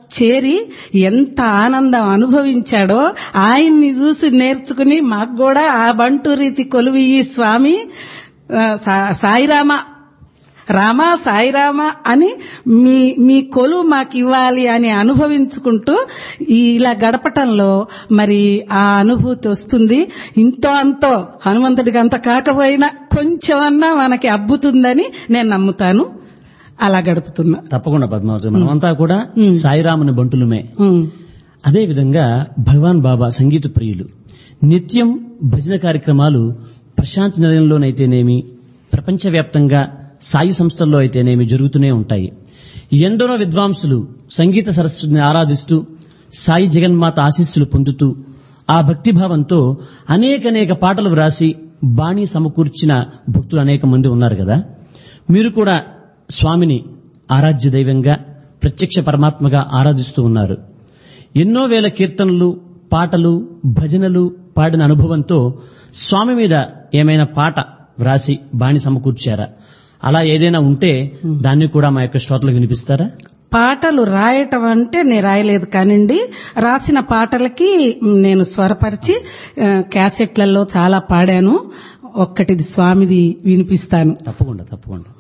చేరి ఎంత ఆనందం అనుభవించాడో ఆయన్ని చూసి నేర్చుకుని మాకు కూడా ఆ బంటు రీతి కొలువు ఈ స్వామి ఆ, సా- సాయిరామ రామ సాయిరామ అని మీ మీ కొలువు మాకు ఇవ్వాలి అని అనుభవించుకుంటూ ఈ ఇలా గడపటంలో మరి ఆ అనుభూతి వస్తుంది ఇంతో అంతో హనుమంతుడికి అంత కాకపోయినా కొంచెమన్నా మనకి అబ్బుతుందని నేను నమ్ముతాను అలా గడుపుతున్నా తప్పకుండా పద్మావతి మనమంతా కూడా సాయిరాముని బంటులమే ఉమ్, అదే విధంగా భగవాన్ బాబా సంగీత ప్రియులు నిత్యం భజన కార్యక్రమాలు ప్రశాంతి నిలయంలోనైతేనేమి ప్రపంచవ్యాప్తంగా సాయి సంస్థల్లో అయితేనేమి జరుగుతూనే ఉంటాయి ఎందరో విద్వాంసులు సంగీత సరస్వతిని ఆరాధిస్తూ సాయి జగన్మాత ఆశీస్సులు పొందుతూ ఆ భక్తిభావంతో అనేకనేక పాటలు వ్రాసి బాణీ సమకూర్చిన భక్తులు అనేక మంది ఉన్నారు కదా మీరు కూడా స్వామిని ఆరాధ్య దైవంగా ప్రత్యక్ష పరమాత్మగా ఆరాధిస్తూ ఉన్నారు ఎన్నో వేల కీర్తనలు పాటలు భజనలు పాడిన అనుభవంతో స్వామి మీద ఏమైనా పాట వ్రాసి బాణి సమకూర్చారా అలా ఏదైనా ఉంటే దాన్ని కూడా మా యొక్క శ్రోతలకు వినిపిస్తారా పాటలు రాయటం అంటే నేను రాయలేదు కానివ్వండి రాసిన పాటలకి నేను స్వరపరిచి ఆ, క్యాసెట్లలో చాలా పాడాను ఒక్కటిది స్వామిది వినిపిస్తాను తప్పకుండా తప్పకుండా